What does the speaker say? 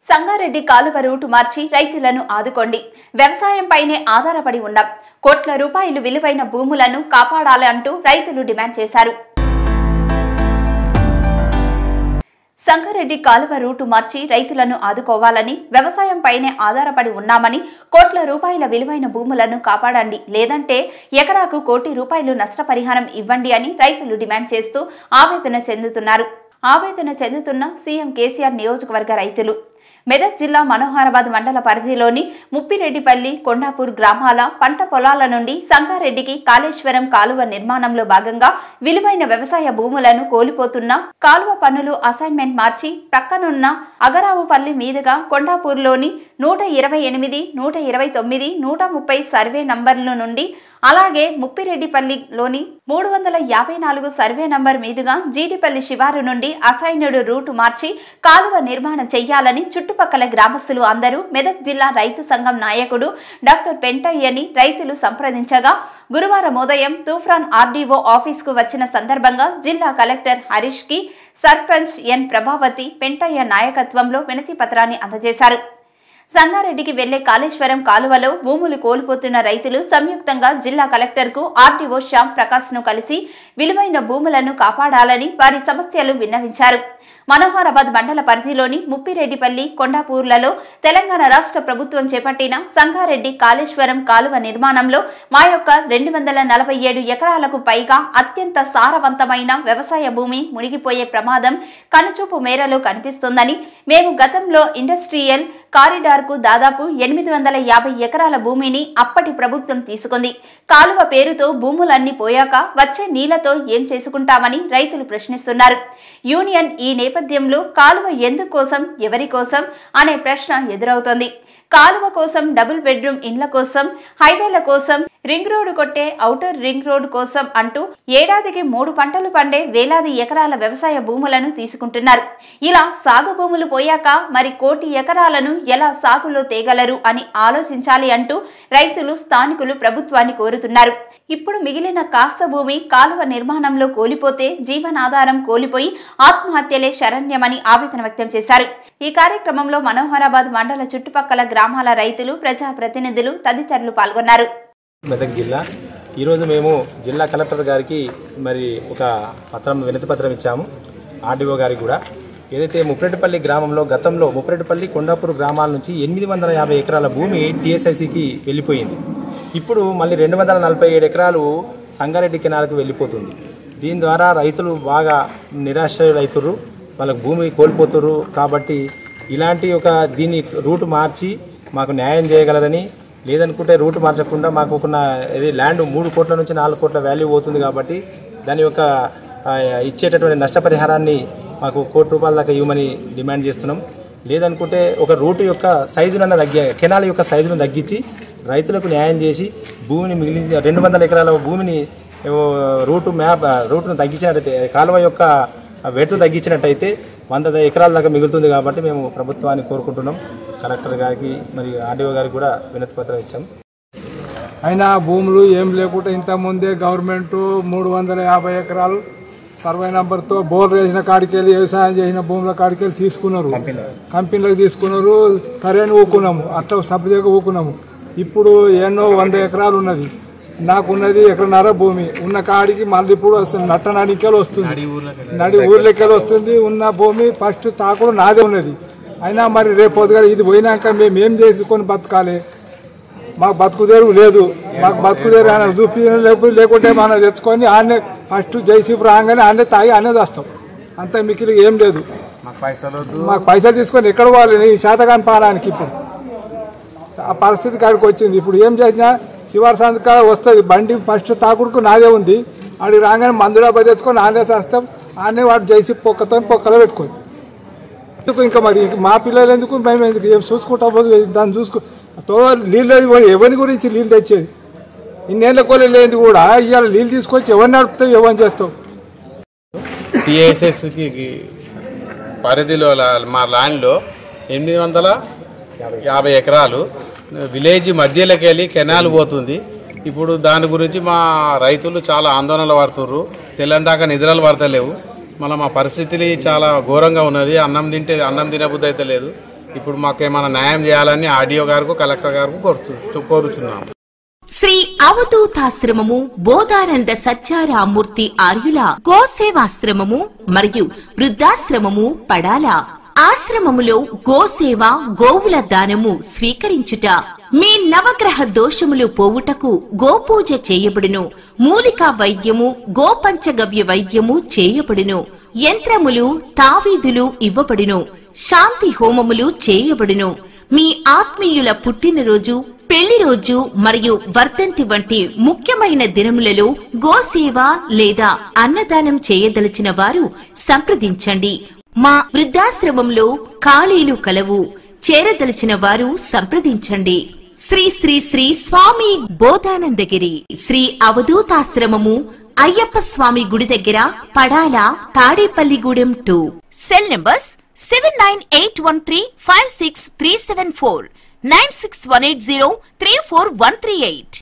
సంగారెడ్డి కాలువ రూటు మార్చి రైతులను ఆదుకోండి వ్యవసాయంపైనే ఆధారపడి ఉన్నాం కోట్ల రూపాయలు విలువైన భూములను కాపాడాలంటూ రైతులు డిమాండ్ చేశారు సంగారెడ్డి కాలువ రూటు మార్చి రైతులను ఆదుకోవాలని వ్యవసాయంపైనే ఆధారపడి ఉన్నామని కోట్ల రూపాయల విలువైన భూములను కాపాడండి లేదంటే ఎకరాకు కోటి రూపాయలు నష్టపరిహారం ఇవ్వండి అని రైతులు డిమాండ్ చేస్తూ ఆవేదన చెందుతున్నారు ఆవేదన చెందుతున్న సీఎం కేసీఆర్ నియోజకవర్గ రైతులు మెదక్ జిల్లా మనోహరాబాద్ మండల పరిధిలోని ముప్పిరెడ్డిపల్లి కొండాపూర్ గ్రామాల పంట పొలాల నుండి సంగారెడ్డికి కాళేశ్వరం కాలువ నిర్మాణంలో భాగంగా విలువైన వ్యవసాయ భూములను కోల్పోతున్న కాలువ పన్నులు అసైన్మెంట్ మార్చి ప్రక్కనున్న అగరావుపల్లి మీదుగా కొండాపూర్లోని నూట ఇరవై ఎనిమిది నూట ఇరవై తొమ్మిది నూట ముప్పై సర్వే నంబర్ల నుండి అలాగే ముప్పిరెడ్డిపల్లిలోని మూడు వందల యాభై నాలుగు సర్వే నంబర్ మీదుగా జీడిపల్లి శివారు నుండి అసైన్యుడు రూటు మార్చి కాలువ నిర్మాణం చేయాలని చుట్టుపక్కల గ్రామస్తులు అందరూ మెదక్ జిల్లా రైతు సంఘం నాయకుడు డాక్టర్ పెంటయ్యని రైతులు సంప్రదించగా గురువారం ఉదయం తూఫ్రాన్ ఆర్డీఓ ఆఫీస్కు వచ్చిన సందర్భంగా జిల్లా కలెక్టర్ హరీష్ కి సర్పంచ్ ఎన్ ప్రభావతి పెంటయ్య నాయకత్వంలో వినతి పత్రాన్ని అందజేశారు సంగారెడ్డికి వెళ్లే కాళేశ్వరం కాలువలో భూములు కోల్పోతున్న రైతులు సంయుక్తంగా జిల్లా కలెక్టర్కు ఆర్డీఓ శ్యామ్ ప్రకాష్ ను కలిసి విలువైన భూములను కాపాడాలని వారి సమస్యలు విన్నవించారు మనోహరాబాద్ మండల పరిధిలోని ముప్పిరెడ్డిపల్లి కొండాపూర్లలో తెలంగాణ రాష్ట్ర ప్రభుత్వం చేపట్టిన సంగారెడ్డి కాళేశ్వరం కాలువ నిర్మాణంలో మా యొక్క రెండు వందల నలభై ఏడు ఎకరాలకు పైగా అత్యంత సారవంతమైన వ్యవసాయ భూమి మునిగిపోయే ప్రమాదం కనుచూపు మేరలో కనిపిస్తుందని మేము గతంలో ఇండస్ట్రియల్ కారిడార్ కు దాదాపు ఎనిమిది వందల యాభై ఎకరాల భూమిని అప్పటి ప్రభుత్వం తీసుకుంది కాలువ పేరుతో భూములన్నీ పోయాక వచ్చే నీళ్లతో ఏం చేసుకుంటామని రైతులు ప్రశ్నిస్తున్నారు యూనియన్ ఈ నేపథ్యంలో కాలువ ఎందుకోసం ఎవరి కోసం అనే ప్రశ్న ఎదురవుతోంది కాలువ కోసం డబుల్ బెడ్రూమ్ ఇండ్ల కోసం హైవేల కోసం రింగ్ రోడ్డు కొట్టే ఔటర్ రింగ్ రోడ్ కోసం అంటూ ఏడాదికి మూడు పంటలు పండే వేలాది ఎకరాల వ్యవసాయ భూములను తీసుకుంటున్నారు ఇలా సాగు భూములు పోయాక మరి కోటి ఎకరాలను ఎలా సాగులో తేగలరు అని ఆలోచించాలి అంటూ రైతులు స్థానికులు ప్రభుత్వాన్ని కోరుతున్నారు ఇప్పుడు మిగిలిన కాస్త భూమి కాలువ నిర్మాణంలో కోల్పోతే జీవనాధారం కోల్పోయి ఆత్మహత్యలే శరణ్యమని ఆవేదన వ్యక్తం చేశారు ఈ కార్యక్రమంలో మనోహరాబాద్ మండల చుట్టుపక్కల గ్రామాల రైతులు ప్రజాప్రతినిధులు తదితరులు పాల్గొన్నారు మెదక్ జిల్లా ఈరోజు మేము జిల్లా కలెక్టర్ గారికి మరి ఒక పత్రం వినతి పత్రం ఇచ్చాము ఆర్డీఓ గారికి కూడా ఏదైతే ముప్రెడ్డిపల్లి గ్రామంలో గతంలో ముప్రెడ్డిపల్లి కొండాపూర్ గ్రామాల నుంచి ఎనిమిది వందల యాభై ఎకరాల భూమి టీఎస్ఐసికి వెళ్ళిపోయింది ఇప్పుడు మళ్ళీ రెండు వందల నలభై ఏడు ఎకరాలు సంగారెడ్డి కెనాల్కి వెళ్ళిపోతుంది దీని ద్వారా రైతులు బాగా నిరాశ్రయులవుతుర్రు వాళ్ళకి భూమి కోల్పోతుర్రు కాబట్టి ఇలాంటి ఒక దీన్ని రూట్ మార్చి మాకు న్యాయం చేయగలరని లేదనుకుంటే రూట్ మార్చకుండా మాకు ఒక ఇది ల్యాండ్ మూడు కోట్ల నుంచి నాలుగు కోట్ల వాల్యూ పోతుంది కాబట్టి దాని యొక్క ఆ, ఇచ్చేటటువంటి నష్టపరిహారాన్ని మాకు కోటి రూపాయల దాకా ఇవ్వమని డిమాండ్ చేస్తున్నాం లేదనుకుంటే ఒక రూట్ యొక్క సైజునన్న తగ్గి కెనాల్ యొక్క సైజును తగ్గించి రైతులకు న్యాయం చేసి భూమిని మిగిలిన రెండు వందల ఎకరాల భూమిని ఏవో రూటు మ్యాప్ రూట్ను తగ్గించినట్టయితే కాలువ యొక్క వెటు తగ్గించినట్టయితే వంద ఎకరాల దాకా మిగులుతుంది కాబట్టి మేము ప్రభుత్వాన్ని కోరుకుంటున్నాం కలెక్టర్ గారికి మరి ఆర్డీఓ గారికి కూడా వినతి పత్రం ఇచ్చాం అయినా భూములు ఏం లేకుండా ఇంతకుముందే గవర్నమెంట్ మూడు వందల యాభై ఎకరాలు సర్వే నంబర్తో బోర్ వేసిన కాడికెళ్ళి వ్యవసాయం చేసిన భూముల కాడికెళ్ళి తీసుకున్నారు కంపెనీలకు తీసుకున్నారు సరైన ఊకున్నాము అట్లా సబ్జెక్ట్ ఊకున్నాము ఇప్పుడు ఎన్నో వంద ఎకరాలు ఉన్నది నాకున్నది ఎకరన్నర భూమి ఉన్న కాడికి మళ్ళీ ఇప్పుడు అసలు నట్ట నడికెళ్ళి వస్తుంది నడి ఊర్లకెళ్ళి వస్తుంది ఉన్న భూమి ఫస్ట్ తాకుడు నాదే ఉన్నది అయినా మరి రేపు పొద్దుగా ఇది పోయినాక మేము ఏం చేసుకొని బతకాలి మాకు బతుకుదేరు లేదు మాకు బతుకుదేరు ఆయన చూపి లేకపోతే లేకుంటే మనం తెచ్చుకొని ఆడనే ఫస్ట్ జైసీపు రాగానే ఆడనే తాగి ఆడనే వస్తాం అంత మిక్కిలి ఏం లేదు మాకు పైసలు తీసుకొని ఎక్కడ పోవాలి ఈ శాతకాని పాలానికి ఇప్పుడు ఆ పరిస్థితి కాడికి వచ్చింది ఇప్పుడు ఏం చేసినా శివారు సంతకాడ వస్తుంది బండి ఫస్ట్ తాకుడుకు నాదే ఉంది ఆడికి రాగానే మందు డబ్బా తెచ్చుకొని ఆడనే చేస్తాం ఆడనే వాడు జైసి పొక్కతో పొక్కలో పెట్టుకొని ఎందుకు ఇంకా మరి ఇంక మా పిల్లలు ఎందుకు మేము ఎందుకు ఏం చూసుకుంటా పోదు దాన్ని చూసుకో తో నీళ్ళు ఎవరి- ఎవరి గురించి నీళ్ళు తెచ్చేది ఇన్నేళ్ళ కోలే లేదు కూడా ఇవాళ నీళ్ళు తీసుకొచ్చి ఎవరిని నడుపుతావు ఎవరిని చేస్తావు టిఎస్ఎస్కి పరిధిలో లా- మా ల్యాండ్లో ఎనిమిది వందల యాభై ఎకరాలు విలేజ్ మధ్యలోకి వెళ్ళి కెనాల్ పోతుంది ఇప్పుడు దాని గురించి మా రైతులు చాలా ఆందోళనలు పడుతుర్రు తెల్లందాకా నిద్రలు పడతలేవు మళ్ళీ మా పరిస్థితులు చాలా ఘోరంగా ఉన్నది అన్నం తింటే అన్నం తినబుద్ధి అయితే లేదు ఇప్పుడు మాకు ఏమైనా న్యాయం చేయాలని ఆర్డీఓ గారికి కలెక్టర్ గారికి కోరుతు కోరుచున్నాం శ్రీ అవధూతాశ్రమము బోధానంద సత్యారామూర్తి ఆర్యుల గోసేవాశ్రమము మరియు వృద్ధాశ్రమము పడాల ఆశ్రమములో గోసేవ గోవుల దానము స్వీకరించుట మీ నవగ్రహ దోషములు పోవుటకు గోపూజ చేయబడును మూలికా వైద్యము గోపంచగవ్య వైద్యము చేయబడును యంత్రములు తావీదులు ఇవ్వబడును శాంతి హోమములు చేయబడును మీ ఆత్మీయుల పుట్టినరోజు పెళ్లి రోజు మరియు వర్ధంతి వంటి ముఖ్యమైన దినములలో గోసేవ లేదా అన్నదానం చేయదలిచిన వారు సంప్రదించండి మా వృద్ధాశ్రమంలో ఖాళీలు కలవు చేరదలిచిన వారు సంప్రదించండి శ్రీ శ్రీ శ్రీ స్వామి బోధానందగిరి శ్రీ అవధూతాశ్రమము అయ్యప్ప స్వామి గుడి దగ్గర Padala Tadepalligudem two cell numbers seven nine eight one three five six three seven four nine six one eight zero three four one three eight